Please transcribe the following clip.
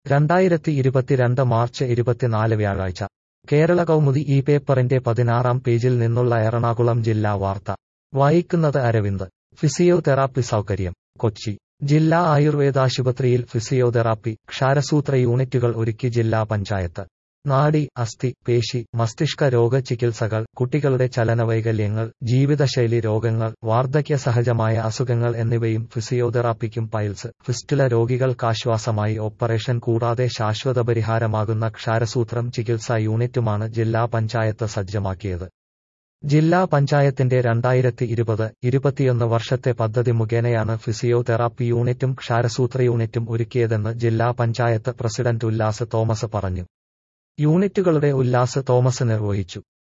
രണ്ടായിരത്തി ഇരുപത്തിരണ്ട് മാർച്ച് ഇരുപത്തിനാല് വ്യാഴാഴ്ച കേരള കൗമുദി ഈ പേപ്പറിന്റെ പതിനാറാം പേജിൽ നിന്നുള്ള എറണാകുളം ജില്ലാ വാർത്ത വായിക്കുന്നത് അരവിന്ദ് ഫിസിയോതെറാപ്പി സൗകര്യം കൊച്ചി ജില്ലാ ആയുർവേദാശുപത്രിയിൽ ഫിസിയോതെറാപ്പി ക്ഷാരസൂത്ര യൂണിറ്റുകൾ ഒരുക്കി ജില്ലാ പഞ്ചായത്ത് നാഡി അസ്ഥി പേശി മസ്തിഷ്ക രോഗ ചികിത്സകൾ കുട്ടികളുടെ ചലനവൈകല്യങ്ങൾ ജീവിതശൈലി രോഗങ്ങൾ വാർദ്ധക്യ സഹജമായ അസുഖങ്ങൾ എന്നിവയും ഫിസിയോതെറാപ്പിക്കും പൈൽസ് ഫിസ്റ്റുല രോഗികൾക്കാശ്വാസമായി ഓപ്പറേഷൻ കൂടാതെ ശാശ്വത പരിഹാരമാകുന്ന ക്ഷാരസൂത്രം ചികിത്സാ യൂണിറ്റുമാണ് ജില്ലാ പഞ്ചായത്ത് സജ്ജമാക്കിയത് ജില്ലാ പഞ്ചായത്തിന്റെ രണ്ടായിരത്തി ഇരുപത് ഇരുപത്തിയൊന്ന് വർഷത്തെ പദ്ധതി മുഖേനയാണ് ഫിസിയോതെറാപ്പി യൂണിറ്റും ക്ഷാരസൂത്ര യൂണിറ്റും ഒരുക്കിയതെന്ന് ജില്ലാ പഞ്ചായത്ത് പ്രസിഡന്റ് ഉല്ലാസ് തോമസ് പറഞ്ഞു യൂണിറ്റുകളുടെ ഉല്ലാസ് തോമസ് നിർവഹിച്ചു